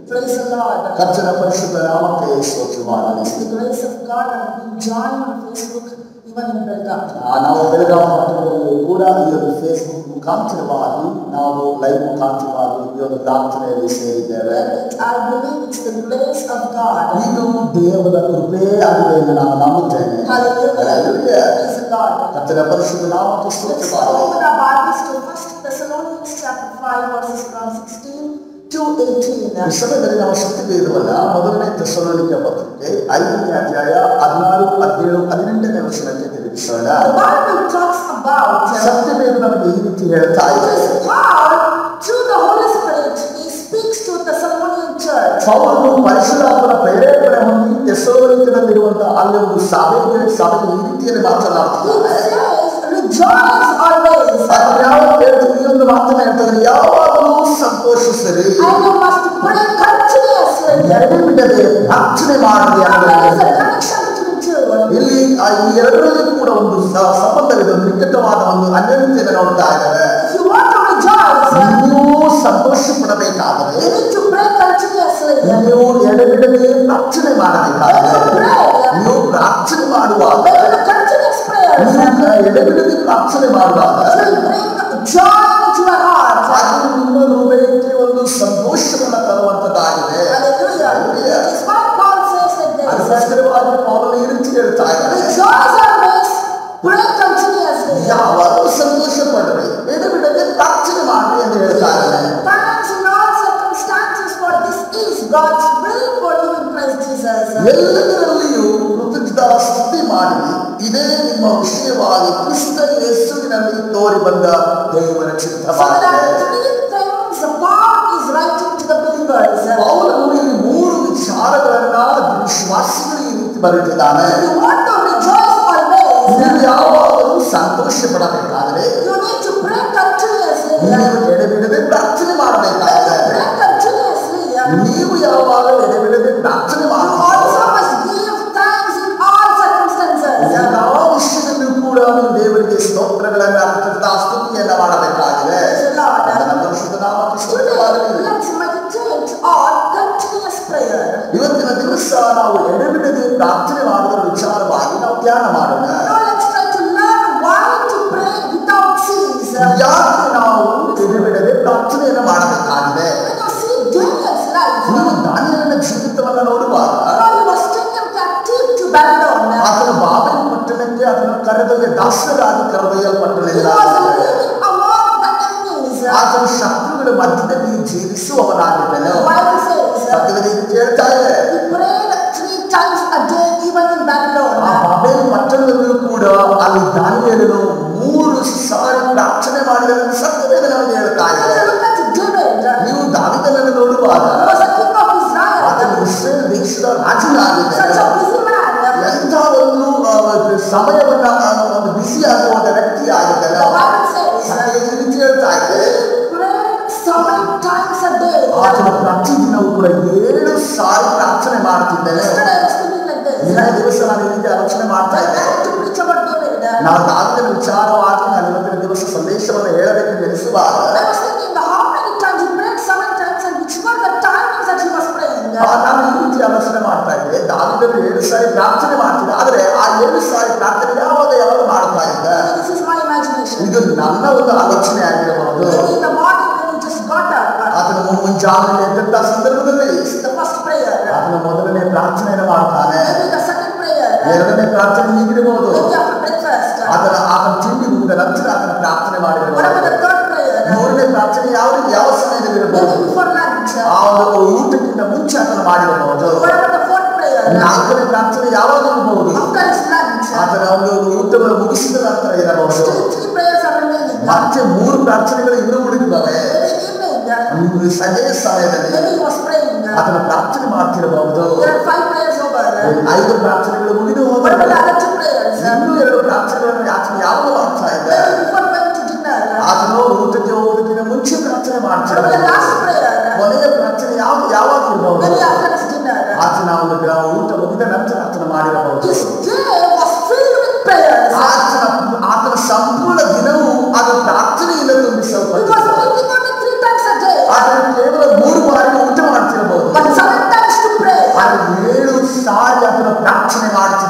Praise the Lord. ಕರ್ತನ ಪರಿಶುದ್ಧ ನಾಮಕ್ಕೆ ಸ್ತೋತ್ರವಾಗಲಿ It's the grace of God and we join on Facebook even in Belgaum. ಆ, ನಾವು ಬೆಳಗಾವಿ ಪಟ್ಟಣದಲ್ಲಿ ಕೂಡ ಈ ಒಂದು ಫೇಸ್ಬುಕ್ ಮುಖಾಂತರವಾಗಿ ನಾವು ಲೈವ್ ಮುಖಾಂತರವಾಗಿ ಈ ಒಂದು ಪ್ರಾರ್ಥನೆಯಲ್ಲಿ ಸೇರಿದ್ದೇವೆ I believe it's the grace of God. ಇದು ದೇವರ ಕೃಪೆ ಆಗಿದೆ ಎಂದು ನಾನು ನಂಬುತ್ತೇನೆ Hallelujah. Hallelujah. Praise the Lord. ಕರ್ತನ ಪರಿಶುದ್ಧ ನಾಮಕ್ಕೆ Let's ಸ್ತೋತ್ರವಾಗಲಿ open our Bibles to 1 Thessalonians chapter 5 verses from 16 to 18. ಈ ಸಮಯದಲ್ಲಿ ನಾವು ಸತ್ಯವೇದವನ್ನ ಮೊದಲನೇ ತೆಸಲೋನಿಕ ಪತ್ರಿಕೆ ಐದನೇ ಅಧ್ಯಾಯ ಹದಿನಾರು ಹದಿನೇಳು ಹದಿನೆಂಟನೇ ವರ್ಷಕ್ಕೆ ತಿರುಗಿಸೋಣ The Bible talks about uh, ಸತ್ಯವೇದ ನಮಗೆ ಈ ರೀತಿ ಹೇಳ್ತಾ ಇದೆ Because Paul, through the Holy Spirit, he speaks to the Thessalonian church. ಪೌಲನು ಪರಿಶುದ್ಧಾತ್ಮನ ಪ್ರೇರೇಪಣೆ ಹೊಂದಿ ತೆಸಲೋನಿಕದಲ್ಲಿರುವಂತಹ ಅಲ್ಲಿ ಒಂದು ಸಭೆಗೆ ಸಭೆಗೆ ಈ ರೀತಿಯಲ್ಲಿ He ಮಾತನಾಡ್ತಿದ್ದಾರೆ says, rejoice always. ಅದು ಯಾವ ಹೇಳ್ತೀವಿ ಈ ಒಂದು ಮಾತನ್ನ ಹೇಳ್ತಾರೆ ಯಾವಾಗಲೂ ಸಂತೋಷಿಸಲಿ And you must pray continuously. ಎಡೆ ಬಿಡದೆ ಪ್ರಾರ್ಥನೆ ಮಾಡಲಿ Now, there is ಅಂದರೆ a connection between two. ಇಲ್ಲಿ ಆ ಈ ಎರಡರಲ್ಲಿ ಕೂಡ ಒಂದು ಸ- ಸಂಬಂಧವಿದೆ ಒಂದು ನಿಕಟವಾದ ಒಂದು ಅನ್ಯತೆಯನ್ನು ನೋಡ್ತಾ ಇದ್ದಾರೆ If you want to rejoice, ನೀವು ಸಂತೋಷ ಪಡಬೇಕಾದರೆ you need to pray continuously. ನೀವು ಎಡೆಬಿಡದೆ ಪ್ರಾರ್ಥನೆ When ಮಾಡಬೇಕಾದರೆ you pray, ನೀವು ಪ್ರಾರ್ಥನೆ ಮಾಡುವಾಗ when you do continuous prayers, ನೀವು ಎಡೆಬಿಡದೆ ಪ್ರಾರ್ಥನೆ ಮಾಡುವಾಗ it will bring joy into your heart. ಅದು ನಿಮ್ಮ ಹೃದಯಕ್ಕೆ ಒಂದು ಸಂತೋಷವನ್ನು ತರುವಂತದ್ದಾಗಿದೆ Hallelujah. It is why Paul says like this. ಅದಕ್ಕೋಸ್ಕರವಾಗಿ ಪೌಲನು ಈ ರೀತಿ ಹೇಳ್ತಾ ಇದ್ದಾರೆ Rejoice always, pray continuously. ಯಾವಾಗಲೂ ಸಂತೋಷ ಪಡ್ರಿ ಎಡೆಬಿಡದೆ ಪ್ರಾರ್ಥನೆ ಮಾಡ್ರಿ ಅಂತ ಹೇಳ್ತಾ ಇದ್ದಾರೆ Times in all circumstances, for this is God's will for you in Christ Jesus. ಎಲ್ಲದರಲ್ಲಿಯೂ ಕೃತಜ್ಞತಾ ಸ್ತುತಿ ಮಾಡಿ ಇದೇ ನಿಮ್ಮ ವಿಷಯವಾಗಿ ಕ್ರಿಸ್ತ ಯೇಸುವಿನಲ್ಲಿ ತೋರಿ ಬಂದ ದೇವರ So there ಚಿತ್ತವಾಗಿದೆ are three things Paul is writing to the believers. ಪೌಲನು ಇಲ್ಲಿ ಮೂರು ವಿಚಾರಗಳನ್ನ ವಿಶ್ವಾಸಿಗಳಿಗೆ ಈ ರೀತಿ ಬರೆದಿದ್ದಾನೆ If you want to rejoice always, ನೀವು ಯಾವಾಗಲೂ ಸಂತೋಷ ಪಡಬೇಕಾದ್ರೆ you need to pray continuously. ನೀವು ಎಡೆಬಿಡದೆ ಪ್ರಾರ್ಥನೆ ಮಾಡಬೇಕಾಗಿದೆ Pray continuously. ನೀವು ಯಾವಾಗ ಎಡೆಬಿಡದೆ ಪ್ರಾರ್ಥನೆ You ಮಾಡಬೇಕು also must give thanks in all circumstances. ಎಲ್ಲಾ ವಿಷಯದಲ್ಲೂ ಕೂಡ ನೀವು ದೇವರಿಗೆ ಸ್ತೋತ್ರಗಳನ್ನ ಕೃತಜ್ಞತಾ ಸ್ತುತಿಯನ್ನ ಮಾಡಬೇಕಾಗಿದೆ Praise the Lord. ನನ್ನ ಪರಿಶುದ್ಧ ನಾಮಕ್ಕೆ Today, ಸ್ತೋತ್ರವಾಗಲಿ let's meditate on continuous prayer. ಇವತ್ತಿನ ದಿವಸ ನಾವು ಎಡೆಬಿಡದೆ ಪ್ರಾರ್ಥನೆ ಮಾಡುವ ವಿಚಾರವಾಗಿ ನಾವು ಧ್ಯಾನ ಮಾಡೋಣ Now let's try to learn why to pray without cease. ಯಾಕೆ ನಾವು ಎಡೆಬಿಡದೆ ಪ್ರಾರ್ಥನೆಯನ್ನು ಮಾಡಬೇಕಾಗಿದೆ When you see Daniel's life, ನೀವು ದಾನಿಯಲಿನ ಜೀವಿತವನ್ನ ನೋಡುವಾಗ now he was taken captive to Babylon. ಆತನ ಬಾಬೆಲ್ ಪಟ್ಟಣಕ್ಕೆ ಅದನ್ನು ಕರೆದೊಯ್ಯ ದಾಸರಾಗಿ He ಕರೆದೊಯ್ಯಲ್ಪಟ್ಟಲಿಲ್ಲ was living among the enemies. ಆತನ ಶತ್ರುಗಳ ಮಧ್ಯದಲ್ಲಿ ಜೀವಿಸುವವನಾಗಿದ್ದನು The Bible says ಸತ್ಯವೇದ ಈ ರೀತಿ ಹೇಳ್ತಾ ಇದೆ he prayed three times a day, even in ಆ Babylon. ಬಾಬೆಲ್ ಪಟ್ಟಣದಲ್ಲೂ ಕೂಡ ಅಲ್ಲಿ ದಾನಿಯಲನು ಮೂರು ಸಾರಿ ಪ್ರಾರ್ಥನೆ ಮಾಡಿದ ಸತ್ಯವೇದ ನಮಗೆ ಹೇಳ್ತಾ When ಇದೆ you look at David, ನೀವು ದಾವಿದನನ್ನು ನೋಡುವಾಗ he was a king of Israel, ಆತನ ಇಸ್ರೇಲ್ ದೇಶದ ರಾಜನಾಗಿದೆ such a busy man. ಎಂಥ ಒಂದು ಆ, ಒಂದು ಸಮಯವನ್ನ ಆ, ಒಂದು ಬಿಸಿ ಆಗುವಂತ ವ್ಯಕ್ತಿ ಆಗಿದ್ದಾನೆ The Bible says ಸತ್ಯ ಈ ರೀತಿ ಹೇಳ್ತಾ ಇದೆ he prayed seven times a day. ಆತನ ಪ್ರತಿದಿನವೂ ಕೂಡ ಏಳು ಸಾರಿ ಪ್ರಾರ್ಥನೆ ಮಾಡ್ತಿದ್ದೇನೆ Yesterday I was thinking like this. ದಿನ ದಿವಸ ನಾನು ಈ ರೀತಿ ಆಲೋಚನೆ ಮಾಡ್ತಾ When I ಇದ್ದೆ had to preach about David, ನಾವು ದಾವಿದನ ವಿಚಾರವಾಗಿ ನಾನು ಇವತ್ತಿನ ದಿವಸ ಸಂದೇಶವನ್ನು ಹೇಳಬೇಕು ಎನಿಸುವಾಗ I was thinking how many times he prayed seven times and which were the timings that he was praying. ಆ, ನಾನು ಈ ರೀತಿ ಆಲೋಚನೆ ಮಾಡ್ತಾ ಇದ್ದೆ ದಾವಿದನು ಏಳು ಸಾರಿ ಪ್ರಾರ್ಥನೆ ಮಾಡ್ತಿದ್ದೆ ಆದ್ರೆ ಆ ಏಳು ಸಾರಿ ಪ್ರಾರ್ಥನೆ ಯಾವಾಗ ಯಾವಾಗ ಮಾಡ್ತಾ ಇದ್ದ This is my imagination. ಇದು ನನ್ನ ಒಂದು ಆಲೋಚನೆ ಆಗಿರಬಹುದು Maybe in the morning when he just got up, ಆತನ ಮುಂಜಾನೆ ಎದ್ದಂತ ಸಂದರ್ಭದಲ್ಲಿ it's the first prayer. ಆತನ ಮೊದಲನೇ ಪ್ರಾರ್ಥನೆಯನ್ನು ಮಾಡ್ತಾನೆ Maybe the second prayer. ಎರಡನೇ ಪ್ರಾರ್ಥನೆ ಹೀಗಿರಬಹುದು Maybe after breakfast. ಆತನ ಆತನ ತಿಂಡಿ ಮುಗಿದ ನಂತರ ಆತನ ಪ್ರಾರ್ಥನೆ What about ಮಾಡಿರಬಹುದು the third prayer? ಮೂರನೇ ಪ್ರಾರ್ಥನೆ ಯಾವ ಯಾವ ಸಮಯದಲ್ಲಿ Maybe ಇರಬಹುದು before lunch. ಆ ಒಂದು ಊಟಕ್ಕಿಂತ ಮುಂಚೆ ಆತನ ಮಾಡಿರಬಹುದು What about the fourth prayer? ನಾಲ್ಕನೇ ಪ್ರಾರ್ಥನೆ ಯಾವಾಗ ಇರಬಹುದು After his lunch. ಆತನ ಒಂದು ಊಟವನ್ನು ಮುಗಿಸಿದ ನಂತರ ಇರಬಹುದು Still three prayers are remaining. ಮತ್ತೆ ಮೂರು ಪ್ರಾರ್ಥನೆಗಳು ಇನ್ನೂ ಉಳಿದಿದ್ದಾವೆ Maybe evening. ಒಂದು ಸಂಜೆಯ ಸಮಯದಲ್ಲಿ Maybe he was praying. ಆತನ ಪ್ರಾರ್ಥನೆ ಮಾಡ್ತಿರಬಹುದು There are five prayers over. ಐದು ಪ್ರಾರ್ಥನೆಗಳು ಮುಗಿದು What ಹೋದರೆ about the other two prayers? ಇನ್ನೂ ಎರಡು ಪ್ರಾರ್ಥನೆಗಳನ್ನು ಆತನ ಯಾವಾಗ ಮಾಡ್ತಾ ಇದ್ದ Maybe before going to dinner. ಆತನು ಊಟಕ್ಕೆ ಹೋಗೋದಕ್ಕಿಂತ ಮುಂಚೆ ಪ್ರಾರ್ಥನೆ What ಮಾಡ್ತಾರೆ about the last prayer? ಕೊನೆಯ ಪ್ರಾರ್ಥನೆ ಯಾವ ಯಾವಾಗ ಇರಬಹುದು Maybe after his dinner. ಆತನ ಒಂದು ಗ್ರ- ಊಟ ಮುಗಿದ ನಂತರ ಆತನ ಮಾಡಿರಬಹುದು His day was filled with prayers. ಆತನ ಆತನ ಸಂಪೂರ್ಣ ದಿನವೂ ಅದು ಪ್ರಾರ್ಥನೆಯಿಂದ He was ತುಂಬಿಸಲ್ಪಟ್ಟಿದೆ eating only three times a day. ಆತನು ಕೇವಲ ಮೂರು ಬಾರಿ ಊಟ ಮಾಡ್ತಿರಬಹುದು But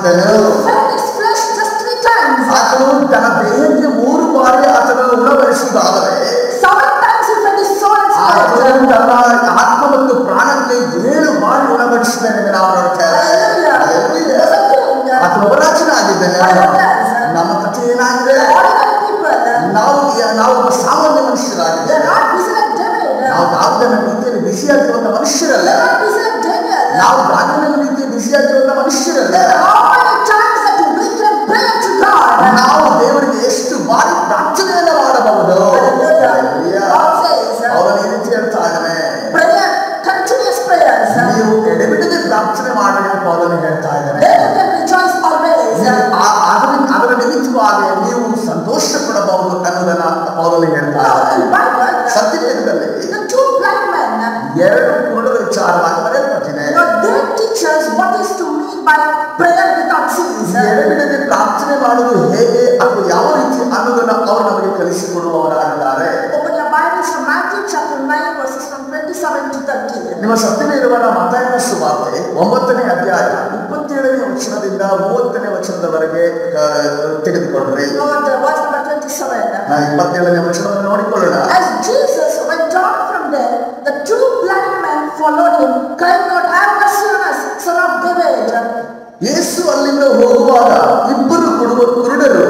ಆಗಿದ್ದನು fed its flesh just three times. ಆತನು ತನ್ನ ದೇಹಕ್ಕೆ ಮೂರು ಬಾರಿ ಆತನನ್ನು ಉಣಬಡಿಸುವುದಾದರೆ Seven times he fed his soul and ಆತನು spirit. ತನ್ನ ಆತ್ಮ ಮತ್ತು ಪ್ರಾಣಕ್ಕೆ ಏಳು ಬಾರಿ ಉಣಬಡಿಸಿದ್ದಾನೆ ಎಂದು ನಾವು ನೋಡ್ತೇವೆ Hallelujah. Hallelujah. As a king, ಆತನು ಒಬ್ಬರಾಜನಾಗಿದ್ದಾನೆ ನಮ್ಮ ಕಥೆ ಏನಾಗಿದೆ ordinary people, ನಾವು ನಾವು ಒಬ್ಬ ಸಾಮಾನ್ಯ they're ಮನುಷ್ಯರಾಗಿದ್ದೇವೆ not busy like David. ನಾವು ದಾವಿದನ ರೀತಿಯಲ್ಲಿ ಬಿಸಿಯಾಗಿರುವಂತ ಮನುಷ್ಯರಲ್ಲ They're not busy like Daniel. ನಾವು ದಾವಿದನ ರೀತಿಯಲ್ಲಿ ಬಿಸಿಯಾಗಿರುವಂತ ಮನುಷ್ಯರಲ್ಲ How many times that we can pray to God? ನಾವು ದೇವರಿಗೆ ಎಷ್ಟು ಬಾರಿ ಪ್ರಾರ್ಥನೆಯನ್ನ ಮಾಡಬಹುದು Hallelujah. God says, ಅವನು ಈ ರೀತಿ ಹೇಳ್ತಾ ಇದ್ದಾನೆ prayer, continuous prayers. ನೀವು ಎಡೆಬಿಡದೆ ಪ್ರಾರ್ಥನೆ ಮಾಡಿ ಅಂತ ಪೌಲನು ಹೇಳ್ತಾ ಇದ್ದಾನೆ Then you can rejoice always. ನೀವು ಆ- ಅದರ ಅದರ ನಿಮಿತ್ತವಾಗಿ ನೀವು ಸಂತೋಷ ಪಡಬಹುದು ಅನ್ನೋದನ್ನ ಪೌಲನು ಹೇಳ್ತಾ Now, ಇದ್ದಾನೆ in Bible, ಸತ್ಯವೇದದಲ್ಲಿ the two blind men, ಎರಡು ಕುರುಡರ ವಿಚಾರವಾಗಿ ಬರೆಯಲ್ಪಟ್ಟಿದೆ you know, they teach us what is to mean by prayer without cease. ಎಡೆಬಿಡದೆ ಪ್ರಾರ್ಥನೆ ಮಾಡುವುದು ಹೇಗೆ ಅಥವಾ ಯಾವ ರೀತಿ ಅನ್ನೋದನ್ನ ಅವರು ನಮಗೆ ಕಲಿಸಿಕೊಡುವವರಾಗಿದ್ದಾರೆ Open your Bibles to Matthew chapter 9, verses from 27 to 30. ನಿಮ್ಮ ಸತ್ಯವಿರುವ ಮತಾಯನ ಸುವಾರ್ತೆ ಒಂಬತ್ತನೇ ಅಧ್ಯಾಯ ಇಪ್ಪತ್ತೇಳನೇ ವಚನದಿಂದ ಮೂವತ್ತನೇ ವಚನದವರೆಗೆ ಆ, ತೆಗೆದುಕೊಂಡ್ರೆ Lord, uh, verse number 27. ಆ, ಇಪ್ಪತ್ತೇಳನೇ ವಚನವನ್ನು ನೋಡಿಕೊಳ್ಳೋಣ As Jesus went down from there, the two blind men followed him, crying out, Have mercy on us, son of David. ಯೇಸು ಅಲ್ಲಿಂದ ಹೋಗುವಾಗ ಇಬ್ಬರು ಕೊಡುವ ಕುರುಡರು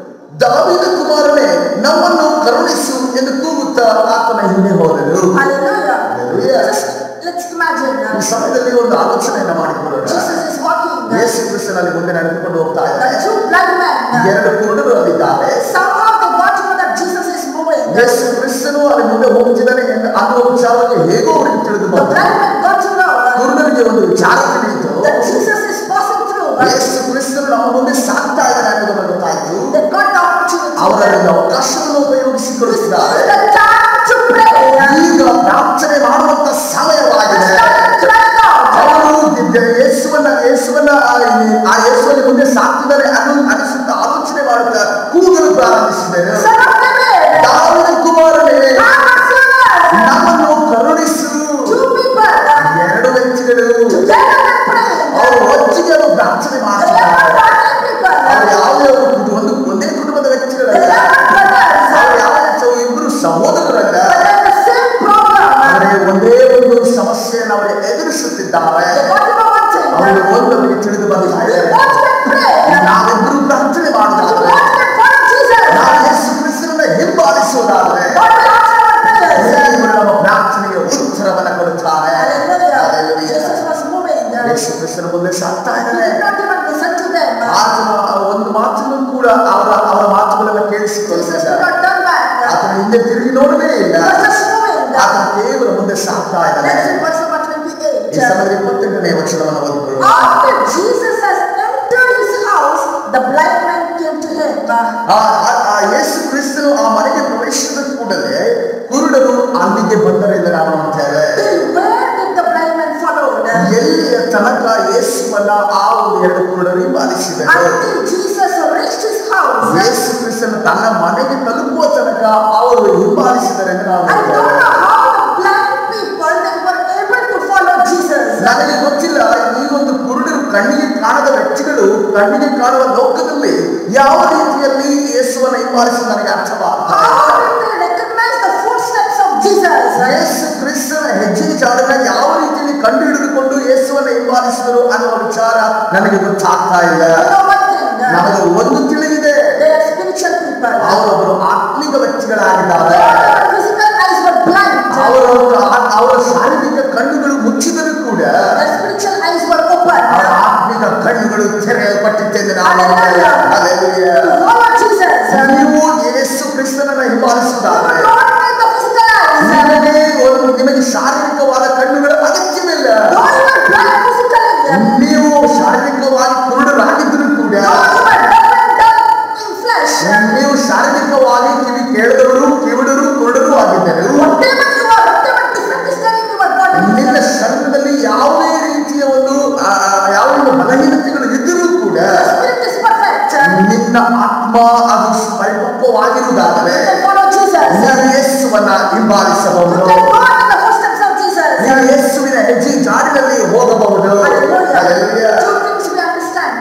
ದಾವಿದ ಕುಮಾರನೇ ನಮ್ಮನ್ನು ಕರುಣಿಸು ಎಂದು ಕೂಗುತ್ತಾ ಆತನ ಹಿಂದೆ ಹೋದರು Hallelujah. Hallelujah. Just let's imagine. ಈ uh, ಸಮಯದಲ್ಲಿ ಒಂದು ಆಲೋಚನೆಯನ್ನ ಮಾಡಿಕೊಳ್ಳೋಣ Jesus is walking. uh, ಯೇಸು ಕ್ರಿಸ್ತನಲ್ಲಿ ಮುಂದೆ ನಡೆದುಕೊಂಡು ಹೋಗ್ತಾ The ಇದ್ದಾರೆ two blind men. uh, ಎರಡು ಕುರುಡರು ಅಲ್ಲಿದ್ದಾರೆ Somehow they got to know that Jesus is moving. The ಯೇಸು ಕ್ರಿಸ್ತನು ಅಲ್ಲಿ ಮುಂದೆ ಹೋಗುತ್ತಿದ್ದಾನೆ ಎಂದು ಅನ್ನುವ ವಿಚಾರವಾಗಿ ಹೇಗೋ ಅವರಿಗೆ ತಿಳಿದು ಬಂತು blind men got to know uh, ಕುರುಡರಿಗೆ ಒಂದು ವಿಚಾರ ತಿಳಿಯಿತು that Jesus is passing through. uh, ಯೇಸು ಕ್ರಿಸ್ತನು ನಮ್ಮ ಮುಂದೆ ಸಾಗ್ತಾ ಇದ್ದಾನೆ ಅನ್ನೋದನ್ನು ಗೊತ್ತಾಯ್ತು They got the opportunity. ಅವರಲ್ಲಿ ಅವಕಾಶವನ್ನು This is ಉಪಯೋಗಿಸಿಕೊಳ್ಳುತ್ತಿದ್ದಾರೆ the time to pray. uh, ಈಗ ಪ್ರಾರ್ಥನೆ ಮಾಡುವಂತ ಸಮಯವಾಗಿದೆ Start crying out. ಅವರು ದ- ಯೇಸುವನ್ನ ಯೇಸುವನ್ನ ಆ ಆ ಯೇಸುವಲ್ಲಿ ಮುಂದೆ ಸಾಕ್ತಿದ್ದಾರೆ ಅನ್ನೋ ಅನಿಸುತ್ತ ಆಲೋಚನೆ ಮಾಡುತ್ತಾ ಕೂಗಲು ಪ್ರಾರಂಭಿಸಿದರು Son of David. ದಾವಿದ ಕುಮಾರನೇ Have mercy on us. ನಮ್ಮನ್ನು ಕರುಣಿಸು Two people. uh, ಎರಡು ವ್ಯಕ್ತಿಗಳು Together they pray. ಅವರು ಒಟ್ಟಿಗೆ ಅವರು ಪ್ರಾರ್ಥನೆ They are ಮಾಡ್ತಿದ್ದಾರೆ not ordinary people. ಅವರು They ಯಾವುದೇ ಒಂದು ಕುಟು- ಒಂದು ಒಂದೇ ಕುಟುಂಬದ ವ್ಯಕ್ತಿಗಳಲ್ಲ are not brothers. ಅವರು ಯಾವ ರೀತಿಯ ಇಬ್ಬರು ಸಹೋದರರಲ್ಲ But they have the same problem. ಆದರೆ ಒಂದೇ ಒಂದು ಸಮಸ್ಯೆಯನ್ನು ಅವರು ಎದುರಿಸುತ್ತಿದ್ದಾರೆ They got to know one thing. ಅವರು ಒಂದು ಅವರಿಗೆ ತಿಳಿದು ಬರ್ತಾ We ಇದೆ want to pray. ನಾವಿಬ್ಬರು ಪ್ರಾರ್ಥನೆ We ಮಾಡುವುದಾದ್ರೆ want to follow Jesus. ನಾವು ಯೇಸು ಕ್ರಿಸ್ತನನ್ನ ಹಿಂಬಾಲಿಸುವುದಾದ್ರೆ God will answer our prayers. ದೇವರು ನಮ್ಮ ಪ್ರಾರ್ಥನೆಗೆ ಉತ್ತರವನ್ನು ಕೊಡುತ್ತಾನೆ Hallelujah. Hallelujah. Jesus was moving. ಯೇಸು ಕ್ರಿಸ್ತನ ಮುಂದೆ ಸಾಕ್ತಾ He ಇದ್ದಾನೆ did not even listen to them. ಆತನ ಆ ಒಂದು ಮಾತನ್ನು ಕೂಡ ಅವರ ಅವರ ಮಾತುಗಳನ್ನು Jesus did ಕೇಳಿಸಿಕೊಳ್ಳುತ್ತಿದ್ದಾರೆ not turn back. ಆತನ ಹಿಂದೆ ತಿರುಗಿ ನೋಡಲೇ ಇಲ್ಲ He was just moving. ಆತನ ಕೇವಲ ಮುಂದೆ ಸಾಕ್ತಾ ಇದ್ದಾನೆ Next in verse number ಈ 28. ಸಮಯದ ಇಪ್ಪತ್ತೆಂಟನೇ ವಚನವನ್ನು ಓದಿಕೊಳ್ಳೋಣ After Jesus has entered his house, the blind man came to him. ಆ ಆ- ಆ ಯೇಸು ಕ್ರಿಸ್ತನು ಆ ಮನೆಗೆ ಪ್ರವೇಶಿಸಿದ ಕೂಡಲೇ ಕುರುಡರು ಅಲ್ಲಿಗೆ ಬಂದರೆಂದು ನಾವು ನೋಡ್ತೇವೆ Till where did the blind man follow? ಎಲ್ಲಿಯ ತನಕ ಯೇಸುವನ್ನ ಆ ಒಂದು ಎರಡು ಕುರುಡರು ಹಿಂಬಾಲಿಸಿದರು Until Jesus reached his house. ಯೇಸು ಕ್ರಿಸ್ತನು ತನ್ನ ಮನೆಗೆ ತಲುಪುವ ತನಕ ಅವರು ಹಿಂಬಾಲಿಸಿದರೆಂದು ನಾವು I don't ನೋಡ್ತೇವೆ know how the blind people they were able to follow Jesus. ನನಗೆ ಗೊತ್ತಿಲ್ಲ ಈ ಒಂದು ಕುರುಡರು ಕಣ್ಣಿಗೆ ಕಾಣದ ವ್ಯಕ್ತಿಗಳು ಕಣ್ಣಿಗೆ ಕಾಣುವ ಲೋಕದಲ್ಲಿ ಯಾವ ರೀತಿಯಲ್ಲಿ ಯೇಸುವನ್ನ ಹಿಂಬಾಲಿಸಿ ನನಗೆ ಅರ್ಥವಾಗ್ತಾ How did they recognize the footsteps of Jesus? ಯೇಸು ಕ್ರಿಸ್ತನ ಹೆಜ್ಜೆ ಜಾಡನ್ನ ಯಾವ ರೀತಿಯಲ್ಲಿ ಕಂಡು ಹಿಡಿದುಕೊಂಡು ಯೇಸುವನ್ನ ಹಿಂಬಾಲಿಸಿದರು ಅನ್ನುವ ವಿಚಾರ ನನಗೆ ಗೊತ್ತಾಗ್ತಾ ಇಲ್ಲ You know one thing? ನಮಗೆ ಒಂದು ತಿಳಿದಿದೆ They are spiritual people. ಅವರೊಬ್ಬರು ಆತ್ಮಿಕ ವ್ಯಕ್ತಿಗಳಾಗಿದ್ದಾರೆ Their physical eyes were blind. ಅವರ ಅವರ ಶಾರೀರಿಕ ಕಣ್ಣುಗಳು ಮುಚ್ಚಿದರೂ ಕೂಡ Their spiritual eyes were open. ಅವರ ಆತ್ಮಿಕ ಕಣ್ಣುಗಳು ತೆರೆಯಲ್ಪಟ್ಟಿದ್ದೆಂದು ನಾವು Hallelujah. Hallelujah. To follow Jesus. ನೀವು ಯೇಸು ಕ್ರಿಸ್ತನನ್ನ You ಹಿಂಬಾಲಿಸುವುದಾದ್ರೆ do not need the physical eyes. ನಿಮಗೆ ಒಂದು ನಿಮಗೆ ಶಾರೀರಿಕವಾದ ಕಣ್ಣುಗಳ ಅಗತ್ಯವಿಲ್ಲ Though you were blind physically, ನೀವು ಶಾರೀರಿಕವಾಗಿ ಕುರುಡರಾಗಿದ್ದರೂ ಕೂಡ though you were deaf and dumb in flesh, ನೀವು ಶಾರೀರಿಕವಾಗಿ ಕಿವಿ ಕೇಳದವರು ಕಿವಿಡರು ಕುರುಡರು ಆಗಿದ್ದರು whatever you are, whatever different is there in your ನಿನ್ನ body, ಶರೀರದಲ್ಲಿ ಯಾವುದೇ ರೀತಿಯ ಒಂದು ಆ, ಯಾವ ಒಂದು ಬಲಹೀನತೆಗಳು ಇದ್ದರೂ ಕೂಡ your spirit is perfect. ನಿನ್ನ ಆತ್ಮ ಅದು ಪರಿಪಕ್ವವಾಗಿರುವುದಾದರೆ You can follow Jesus. ನೀನು ಯೇಸುವನ್ನ ಹಿಂಬಾಲಿಸಬಹುದು You can walk in the footsteps of Jesus. ನೀನು ಯೇಸುವಿನ ಹೆಜ್ಜೆ ಜಾಡಿನಲ್ಲಿ ಹೋಗಬಹುದು Hallelujah. Hallelujah. Two things we understand. ಎರಡು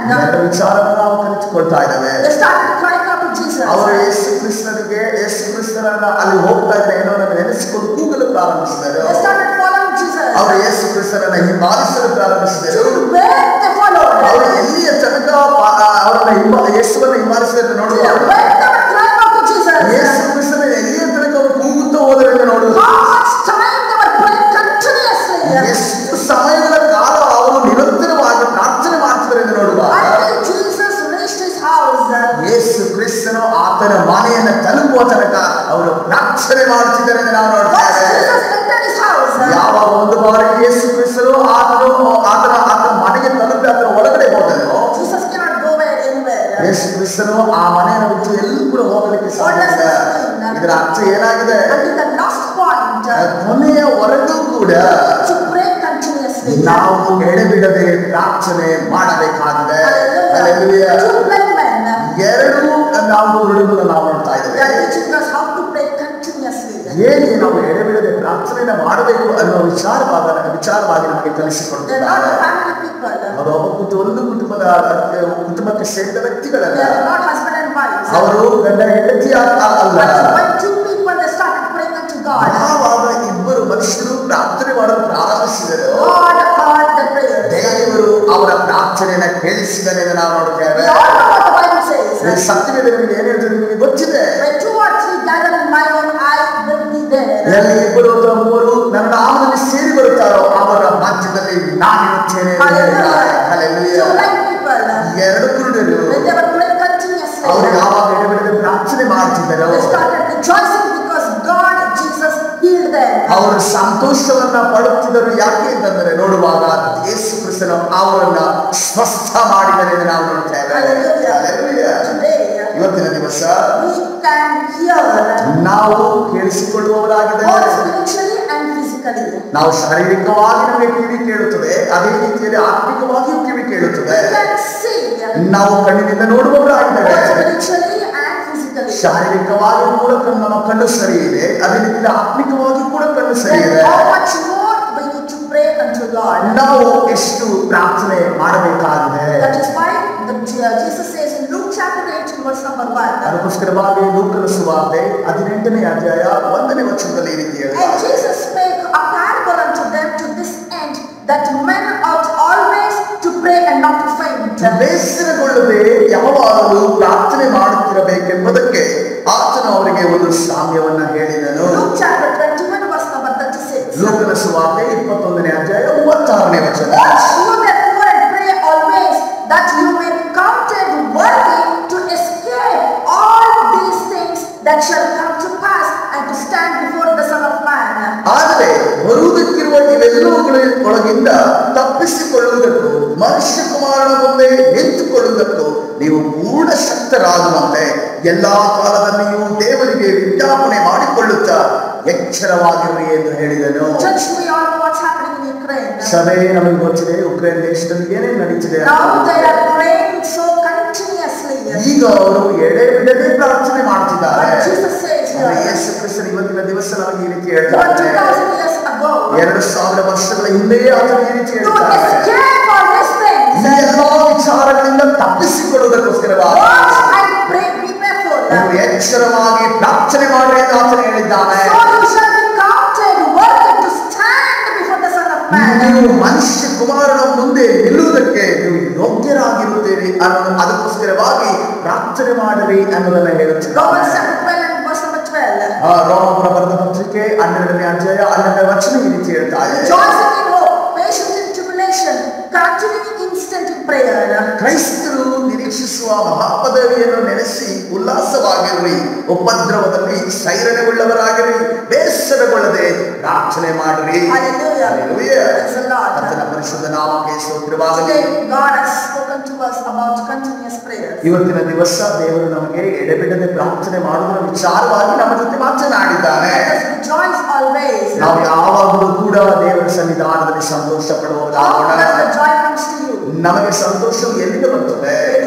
ವಿಚಾರವನ್ನು ನಾವು ಕಲಿತುಕೊಳ್ತಾ ಇದ್ದೇವೆ They started crying out to Jesus. ಅವರು ಯೇಸು ಕ್ರಿಸ್ತನಿಗೆ ಯೇಸು ಕ್ರಿಸ್ತರನ್ನ ಅಲ್ಲಿ ಹೋಗ್ತಾ ಇದ್ರೆ ಏನೋ ನನ್ನ ನೆನೆಸಿಕೊಂಡು ಕೂಗಲು ಪ್ರಾರಂಭಿಸಿದರು They started following Jesus. ಅವರು ಯೇಸು ಕ್ರಿಸ್ತರನ್ನ ಹಿಂಬಾಲಿಸಲು ಪ್ರಾರಂಭಿಸಿದರು To where they followed. ಅವರು ಎಲ್ಲಿಯ ತನಕ ಪಾ- ಆ, ಅವರನ್ನ ಹಿಂಬ ಯೇಸುವನ್ನು ಹಿಂಬಾಲಿಸಿದ್ರೆ ನೋಡುವ When they were crying out to Jesus. ಯೇಸು ಕ್ರಿಸ್ತನ ಎಲ್ಲಿಯ ತನಕ ಅವರು ಕೂಗುತ್ತಾ ಹೋದರೆಂದು ನೋಡುವ How much time they were praying continuously. ಎಷ್ಟು ಸಮಯಗಳ ಕಾಲ ಅವರು ನಿರಂತರವಾಗಿ ಪ್ರಾರ್ಥನೆ ಮಾಡ್ತಿದ್ದಾರೆ ಎಂದು ನೋಡುವಾಗ Until Jesus reached his house. ಯೇಸು ಕ್ರಿಸ್ತನು ಆತನ ಮನೆಯನ್ನು ತಲುಪುವ ತನಕ ಅವರು ಪ್ರಾರ್ಥನೆ ಮಾಡುತ್ತಿದ್ದಾರೆ ಎಂದು ನಾವು Once ನೋಡ್ತೇವೆ Jesus entered his house. ಯಾವಾಗ ಒಂದು ಬಾರಿ ಯೇಸು ಕ್ರಿಸ್ತನು ಆತನು ಆತನ ಆತನ ಮನೆಗೆ ತಲುಪಿ ಆತನ ಒಳಗಡೆ ಹೋದನು Jesus cannot go where anywhere. ಯೇಸು ಕ್ರಿಸ್ತನು ಆ ಮನೆಯನ್ನು ಬಿಟ್ಟು ಎಲ್ಲೂ ಕೂಡ ಹೋಗಲಿಕ್ಕೆ ಸಾಧ್ಯ ಇಲ್ಲ. ಇದರ ಅರ್ಥ ಏನಾಗಿದೆ Until the last point. ಕೊನೆಯವರೆಗೂ ಕೂಡ To pray continuously. ನಾವು ಎಡೆಬಿಡದೆ ಪ್ರಾರ್ಥನೆ ಮಾಡಬೇಕಾಗಿದೆ Hallelujah. Hallelujah. Two blind men. ಎರಡು ನಾವು ಹುಡುಗರು ನಾವು ನೋಡ್ತಾ They ಇದ್ದೇವೆ are teaching us how to pray continuously. ಹೇಗೆ ನಾವು ಎಡೆಬಿಡದೆ ಪ್ರಾರ್ಥನೆಯನ್ನು ಮಾಡಬೇಕು ಅನ್ನೋ ವಿಚಾರವಾದ ವಿಚಾರವಾಗಿ ನಮಗೆ They are not ಕಲಿಸಿಕೊಡುತ್ತಾರೆ family people. ಅದು ಒಬ್ಬ ಕುಟು- ಒಂದು ಕುಟುಂಬದ ಕುಟುಂಬಕ್ಕೆ ಸೇರಿದ ವ್ಯಕ್ತಿಗಳಲ್ಲ They are not husband and wives. ಅವರು ಗಂಡ ಹೆಂಡತಿ ಅಲ್ಲ But when two people they started praying unto God, ಯಾವಾಗ ಇಬ್ಬರು ಮನುಷ್ಯರು ಪ್ರಾರ್ಥನೆ ಮಾಡಲು ಪ್ರಾರಂಭಿಸಿದರು God heard the prayers. ದೇವರು ಅವರ ಪ್ರಾರ್ಥನೆಯನ್ನ ಕೇಳಿಸಿದರೆ ಎಂದು ನಾವು ನೋಡ್ತೇವೆ We all know what the Bible ಈ says. ಸತ್ಯವೇದ ನಿಮಗೆ ಏನು ಹೇಳ್ತದೆ ನಿಮಗೆ ಗೊತ್ತಿದೆ When two or three gather in my own, I will be there. ಎಲ್ಲಿ ಇಬ್ಬರು ಅಥವಾ ಮೂವರು ನನ್ನ ನಾಮದಲ್ಲಿ ಸೇರಿ ಬರುತ್ತಾರೋ ಅವರ ಮಧ್ಯದಲ್ಲಿ ನಾನಿರುತ್ತೇನೆ ಎಂದು ಹೇಳಿದ್ದಾರೆ. Hallelujah. Hallelujah. Two blind people, ಎರಡು ಕುರುಡರು when they were praying continuously, ಅವರು ಯಾವಾಗ ಎಡೆಬಿಡದೆ ಪ್ರಾರ್ಥನೆ ಮಾಡ್ತಿದ್ದರೋ they started rejoicing because God, Jesus, healed them. ಅವರು ಸಂತೋಷವನ್ನ ಪಡುತ್ತಿದ್ದರು ಯಾಕೆ ಅಂತಂದ್ರೆ ನೋಡುವಾಗ ಯೇಸು ಕ್ರಿಸ್ತನು ಅವರನ್ನ ಸ್ವಸ್ಥ ಮಾಡಿದರೆ ಎಂದು ನಾವು ನೋಡ್ತೇವೆ Hallelujah. Hallelujah. Today, ಇವತ್ತಿನ ದಿವಸ we can hear ನಾವು ಕೇಳಿಸಿಕೊಳ್ಳುವವರಾಗಿದೆ both spiritually and physically. ನಾವು ಶಾರೀರಿಕವಾಗಿ ನಮಗೆ ಕಿವಿ ಕೇಳುತ್ತದೆ ಅದೇ ರೀತಿಯಲ್ಲಿ ಆತ್ಮಿಕವಾಗಿಯೂ ಕಿವಿ ಕೇಳುತ್ತದೆ We can see ನಾವು ಕಣ್ಣಿನಿಂದ ನೋಡುವವರಾಗಿದ್ದೇವೆ both spiritually and physically. ಶಾರೀರಿಕವಾಗಿ ಕೂಡ ಕಣ್ಣು ನಮ್ಮ ಕಣ್ಣು ಸರಿ ಇದೆ ಅದೇ ರೀತಿಯಲ್ಲಿ ಆತ್ಮಿಕವಾಗಿ ಕೂಡ ಕಣ್ಣು ಸರಿ Then ಇದೆ how much more we need to pray unto God. ನಾವು ಎಷ್ಟು ಪ್ರಾರ್ಥನೆ ಮಾಡಬೇಕಾಗಿದೆ That is why the, Jesus says in Luke chapter 8 verse number 1. ಅದಕ್ಕೋಸ್ಕರವಾಗಿ ಲೂಕನ ಸುವಾರ್ತೆ ಹದಿನೆಂಟನೇ ಅಧ್ಯಾಯ ಒಂದನೇ ವಚನದಲ್ಲಿ ಈ ರೀತಿ And ಹೇಳ್ತಾರೆ Jesus spake a parable unto them to this end that men ought always to pray and not to faint. ಬೇಸರಗೊಳ್ಳದೆ ಯಾವಾಗಲೂ ಪ್ರಾರ್ಥನೆ ಮಾಡುತ್ತಿರಬೇಕೆಂಬುದಕ್ಕೆ ಆತನು ಅವರಿಗೆ ಒಂದು ಸಾಮ್ಯವನ್ನ ಹೇಳಿದನು Luke chapter 21 verse number 36. ಲೋಕನ ಸುವಾರ್ತೆ ಇಪ್ಪತ್ತೊಂದನೇ ಅಧ್ಯಾಯ ಮೂವತ್ತಾರನೇ ವಚನ Watch you therefore and pray always that you may be counted worthy to escape all these things that shall come to pass and to stand before the Son of Man. ಆದರೆ ಬರುವುದಕ್ಕಿರುವ ಇವೆಲ್ಲವುಗಳ ಒಳಗಿಂದ ತಪ್ಪಿಸಿಕೊಳ್ಳುವುದಕ್ಕೂ ಮನುಷ್ಯ ಕುಮಾರನ ಮುಂದೆ ನಿಂತುಕೊಳ್ಳುವುದಕ್ಕೂ ನೀವು ಪೂರ್ಣ ಶಕ್ತರಾಗುವಂತೆ ಎಲ್ಲಾ ಕಾಲದಲ್ಲಿಯೂ ದೇವರಿಗೆ ವಿಜ್ಞಾಪನೆ ಮಾಡಿಕೊಳ್ಳುತ್ತಾ ಎಚ್ಚರವಾಗಿರ್ರಿ ಎಂದು ಹೇಳಿದನು Church, we all know what's happening in Ukraine. ಸಭೆ ನಮಗೆ ಗೊತ್ತಿದೆ ಉಕ್ರೇನ್ ದೇಶದಲ್ಲಿ ಏನೇನು ನಡೀತಿದೆ ಅಂತ. Now they are praying so continuously. ಈಗ ಅವರು ಎಡೆ ಬಿಡದೆ ಪ್ರಾರ್ಥನೆ ಮಾಡ್ತಿದ್ದಾರೆ But Jesus says ಆದ್ರೆ here, ಯೇಸು ಕ್ರಿಸ್ತನು ಇವತ್ತಿನ ದಿವಸ ನಮಗೆ ಈ ರೀತಿ over ಹೇಳ್ತಾರೆ 2000 years ago, ಎರಡು ಸಾವಿರ ವರ್ಷಗಳ ಹಿಂದೆಯೇ ಆತನು ಈ ರೀತಿ to ಹೇಳ್ತಾರೆ escape all these ಈ things, ಎಲ್ಲಾ ವಿಚಾರಗಳಿಂದ ತಪ್ಪಿಸಿಕೊಳ್ಳುವುದಕ್ಕೋಸ್ಕರವಾಗಿ watch and pray, be careful. ನೀವು ಎಚ್ಚರವಾಗಿ ಪ್ರಾರ್ಥನೆ ಮಾಡಿ ಎಂದು ಆತನು ಹೇಳಿದ್ದಾನೆ So you shall be counted worthy to stand before the Son of Man. ನೀವು ಮನುಷ್ಯ ಕುಮಾರನ ಮುಂದೆ ನಿಲ್ಲುವುದಕ್ಕೆ ನೀವು ಯೋಗ್ಯರಾಗಿರುತ್ತೀರಿ ಅನ್ನೋ ಅದಕ್ಕೋಸ್ಕರವಾಗಿ ಪ್ರಾರ್ಥನೆ ಮಾಡಿರಿ ಅನ್ನೋದನ್ನ Romans ಹೇಳುತ್ತಿದ್ದಾರೆ chapter 12 and verse number 12. ಆ ರೋಮಪುರ ಬರೆದ ಪತ್ರಿಕೆ ಹನ್ನೆರಡನೇ ಅಧ್ಯಾಯ ಹನ್ನೆರಡನೇ ವಚನ ಈ ರೀತಿ ಹೇಳ್ತಾ ಇದೆ Rejoicing in hope, patient in tribulation, continuing instant in prayer. ಕ್ರೈಸ್ತರು ನಿರೀಕ್ಷಿಸುವ ಮಹಾಪದವಿಯನ್ನು ನೆನೆಸಿ ಉಲ್ಲಾಸವಾಗಿರ್ರಿ ಉಪದ್ರವದಲ್ಲಿ ಸೈರಣೆಯುಳ್ಳವರಾಗಿರಿ ಬೇಸರಗೊಳ್ಳದೆ ಪ್ರಾರ್ಥನೆ ಮಾಡಿರಿ Hallelujah. Hallelujah. Praise the Lord. ಕರ್ತನ ಪರಿಶುದ್ಧ ನಾಮಕ್ಕೆ ಸ್ತೋತ್ರವಾಗಲಿ Today, God has spoken to us about continuous prayer. ಇವತ್ತಿನ ದಿವಸ ದೇವರು ನಮಗೆ ಎಡೆಬಿಡದೆ ಪ್ರಾರ್ಥನೆ ಮಾಡುವುದರ ವಿಚಾರವಾಗಿ ನಮ್ಮ ಜೊತೆ ಮಾತನಾಡಿದ್ದಾನೆ Let us rejoice always. ನಾವು ಯಾವಾಗಲೂ ಕೂಡ ದೇವರ ಸನ್ನಿಧಾನದಲ್ಲಿ ಸಂತೋಷ How ಪಡುವುದಾಗೋಣ does the joy comes to you? ನಮಗೆ ಸಂತೋಷವು ಎಲ್ಲಿಂದ ಬರ್ತದೆ When you pray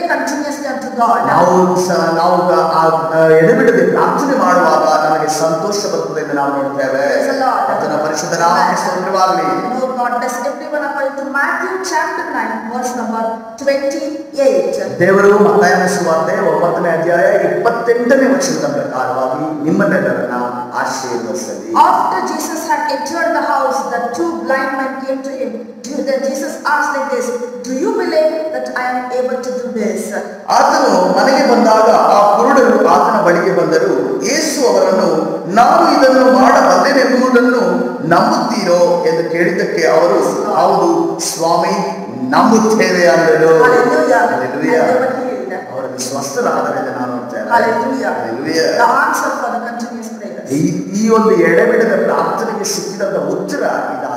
continuously unto God. ನಾವು ಸ- ನಾವು ಆ ಆ ಎಡೆಬಿಡದೆ ಪ್ರಾರ್ಥನೆ ಮಾಡುವಾಗ ನಮಗೆ ಸಂತೋಷ ಬರ್ತದೆ ಎಂದು ನಾವು ನೋಡ್ತೇವೆ Praise the Lord. ಅದನ್ನ ಪರಿಶುದ್ಧ ನಾಮಕ್ಕೆ ಸ್ತೋತ್ರವಾಗಲಿ No, God bless everyone according to Matthew chapter 9, verse number 28. ದೇವರು ಮತ್ತಾಯನ ಸುವಾರ್ತೆ ಒಂಬತ್ತನೇ ಅಧ್ಯಾಯ ಇಪ್ಪತ್ತೆಂಟನೇ ವರ್ಷದ ಪ್ರಕಾರವಾಗಿ ನಿಮ್ಮನ್ನೆಲ್ಲರನ್ನ ಆಶೀರ್ವದಿಸಲಿ After Jesus had entered the house, the two blind men came to him. Do- Then Jesus asked like this, Do you believe that I am able to do this? ಆತನು ಮನೆಗೆ ಬಂದಾಗ ಆ ಕುರುಡರು ಆತನ ಬಳಿಗೆ ಬಂದರು ಯೇಸು ಅವರನ್ನು ನಾನು ಇದನ್ನು ಮಾಡಬಲ್ಲೆನೆಂಬುದನ್ನು ನಂಬುತ್ತೀರೋ ಎಂದು ಕೇಳಿದ್ದಕ್ಕೆ ಅವರು ಹೌದು ಸ್ವಾಮಿ ನಂಬುತ್ತೇವೆ ಅಂದರು Hallelujah. And Hallelujah. they were healed. ಅವರಲ್ಲಿ ಸ್ವಸ್ಥರಾದರೆಂದು ನಾನು ನೋಡ್ತೇನೆ Hallelujah. Hallelujah. The answer for the continuous prayers. ಈ ಈ ಒಂದು ಎಡೆಬಿಡದ ಪ್ರಾರ್ಥನೆಗೆ ಸಿಕ್ಕಿದಂತ ಉತ್ತರ ಇದಾಗಿದೆ